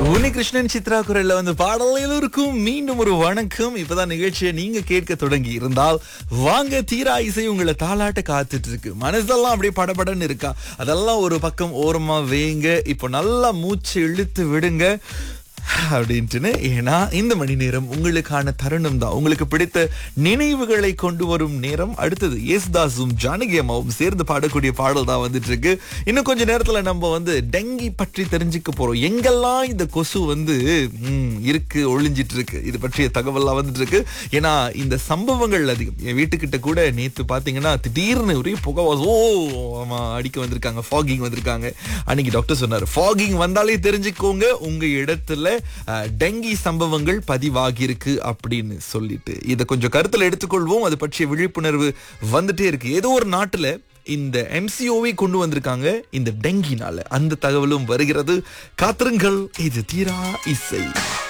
உன்னிகிருஷ்ணன் சித்ரா குரல்ல வந்து பாடல் எல்லோருக்கும் மீண்டும் ஒரு வணக்கம் இப்பதான் நிகழ்ச்சியை நீங்க கேட்க தொடங்கி இருந்தால் வாங்க தீரா இசை உங்களை தாளாட்ட காத்துட்டு இருக்கு மனசெல்லாம் அப்படியே படபடன்னு இருக்கா அதெல்லாம் ஒரு பக்கம் ஓரமா வேங்க இப்போ நல்லா மூச்சு இழுத்து விடுங்க அப்படின்ட்டுன்னு ஏன்னா இந்த மணி நேரம் உங்களுக்கான தருணம் தான் உங்களுக்கு பிடித்த நினைவுகளை கொண்டு வரும் நேரம் அடுத்தது யேசுதாஸும் ஜானகி அம்மாவும் சேர்ந்து பாடக்கூடிய பாடல் தான் வந்துட்டு இருக்கு இன்னும் கொஞ்ச நேரத்துல நம்ம வந்து டெங்கி பற்றி தெரிஞ்சுக்க போறோம் எங்கெல்லாம் இந்த கொசு வந்து ம், இருக்கு ஒளிஞ்சிட்டு இருக்கு இது பற்றிய தகவல்லாம் வந்துட்டு இருக்கு ஏன்னா இந்த சம்பவங்கள் அதிகம் என் வீட்டுக்கிட்ட கூட நேத்து பாத்தீங்கன்னா திடீர்னு ஒரே புகை வாசம், ஓ ஆமா அடிக்க வந்திருக்காங்க ஃபாகிங் வந்திருக்காங்க அன்னைக்கு டாக்டர் சொன்னாரு ஃபாகிங் வந்தாலே தெரிஞ்சுக்கோங்க உங்க இடத்துல அஹ், டெங்கி சம்பவங்கள் பதிவாகியிருக்கு அப்படின்னு சொல்லிட்டு இதை கொஞ்சம் கருத்துல எடுத்துக்கொள்வோம் அது பற்றிய விழிப்புணர்வு வந்துட்டே இருக்கு ஏதோ ஒரு நாட்டுல இந்த எம்சிஓவை கொண்டு வந்திருக்காங்க இந்த டெங்கினால அந்த தகவலும் வருகிறது காத்திருங்கள் இது தீரா இசை